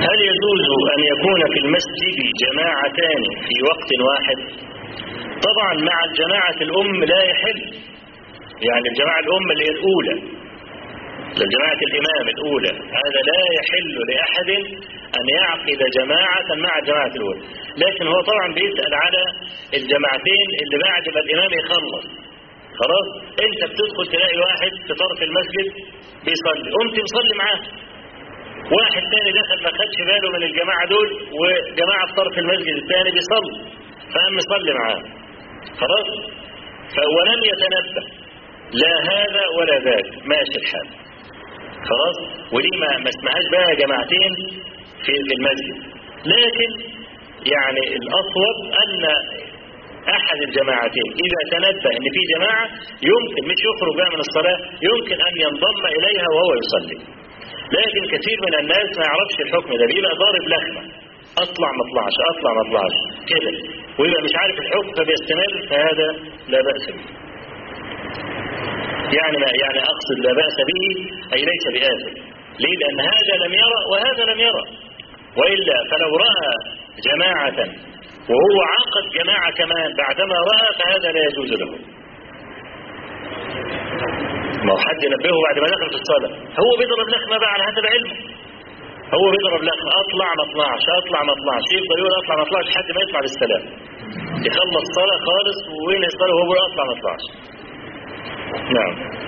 هل يجوز أن يكون في المسجد جماعتان في وقت واحد طبعا مع الجماعة الأم لا يحل يعني الجماعة الأم اللي هي الأولى لجماعة الإمام الأولى هذا لا يحل لأحد أن يعقد جماعة مع الجماعة الأولى لكن هو طبعا بيسأل على الجماعتين اللي بعد ما الإمام يخلص خلاص انت بتدخل تلاقي واحد في طرف المسجد بيصلي قمت مصلي معاه واحد تاني دخل ما خدش باله من الجماعة دول وجماعة في طرف المسجد الثاني بيصلي فقام مصلي معاه خلاص فولم يتنبه لا هذا ولا ذاك ماشي الحال خلاص ودي ما ما اسمهاش بقى جماعتين في في المسجد لكن يعني الاصوب ان احد الجماعتين اذا تنبه ان في جماعه يمكن مش يخرج بقى من الصلاه يمكن ان ينضم اليها وهو يصلي لكن كثير من الناس ما يعرفش الحكم ده بيبقى ضارب لخمه اطلع ما اطلعش اطلع ما اطلعش كده ويبقى مش عارف الحكم فبيستمر فهذا لا باس به يعني ما يعني اقصد لا باس به اي ليس باثم ليه لان هذا لم يرى وهذا لم يرى والا فلو راى جماعه وهو عقد جماعه كمان بعدما راى فهذا لا يجوز له ما هو حد ينبهه بعد ما دخل في الصلاه هو بيضرب لخمه بقى على حسب علمه هو بيضرب لخمه اطلع ما اطلعش اطلع ما اطلعش يفضل يقول اطلع ما اطلعش لحد ما يطلع للسلام يخلص صلاه خالص وين الصلاه وهو بيقول اطلع ما اطلعش نعم